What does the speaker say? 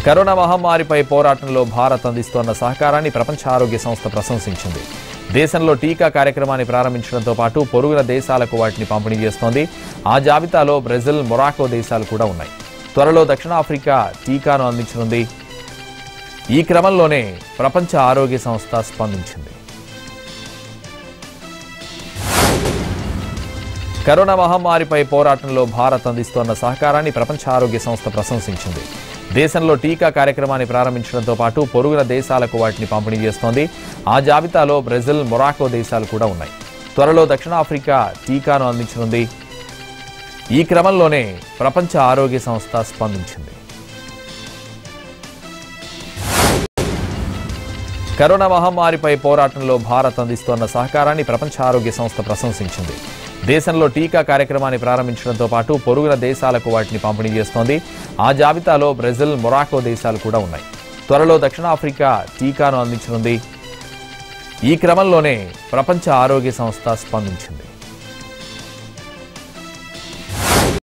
corona మహమ్మారిపై పోరాటంలో భారత్ అందిస్తోన్న సహకారాన్ని ప్రపంచ ఆరోగ్య సంస్థ ప్రశంసించింది దేశంలో టీకా కార్యక్రమాన్ని ప్రారంభించడంతో పాటు పొరుగున దేశాలకు వాటిని పంపిణీ చేస్తోంది ఆ జాబితాలో బ్రెజిల్ మొరాకో దేశాలు కూడా ఉన్నాయి త్వరలో దక్షిణాఫ్రికా టీకాను అందించనుంది ఈ క్రమంలోనే ప్రపంచ ఆరోగ్య సంస్థ స్పందించింది కరోనా మహమ్మారిపై పోరాటంలో భారత్ అందిస్తోన్న సహకారాన్ని ప్రపంచ ఆరోగ్య సంస్థ ప్రశంసించింది దేశంలో టీకా కార్యక్రమాన్ని ప్రారంభించడంతో పాటు పొరుగున దేశాలకు వాటిని పంపిణీ చేస్తోంది ఆ జాబితాలో బ్రెజిల్ మొరాకో దేశాలు కూడా ఉన్నాయి త్వరలో దక్షిణాఫ్రికా టీకాను అందించనుంది ఈ క్రమంలోనే ప్రపంచ ఆరోగ్య సంస్థ స్పందించింది కరోనా మహమ్మారిపై పోరాటంలో భారత్ అందిస్తోన్న సహకారాన్ని ప్రపంచ ఆరోగ్య సంస్థ ప్రశంసించింది దేశంలో టీకా కార్యక్రమాన్ని ప్రారంభించడంతో పాటు పొరుగున దేశాలకు వాటిని పంపిణీ చేస్తోంది ఆ జాబితాలో బ్రెజిల్ మొరాకో దేశాలు కూడా ఉన్నాయి త్వరలో దక్షిణాఫ్రికా టీకాను అందించనుంది ఈ క్రమంలోనే ప్రపంచ ఆరోగ్య సంస్థ స్పందించింది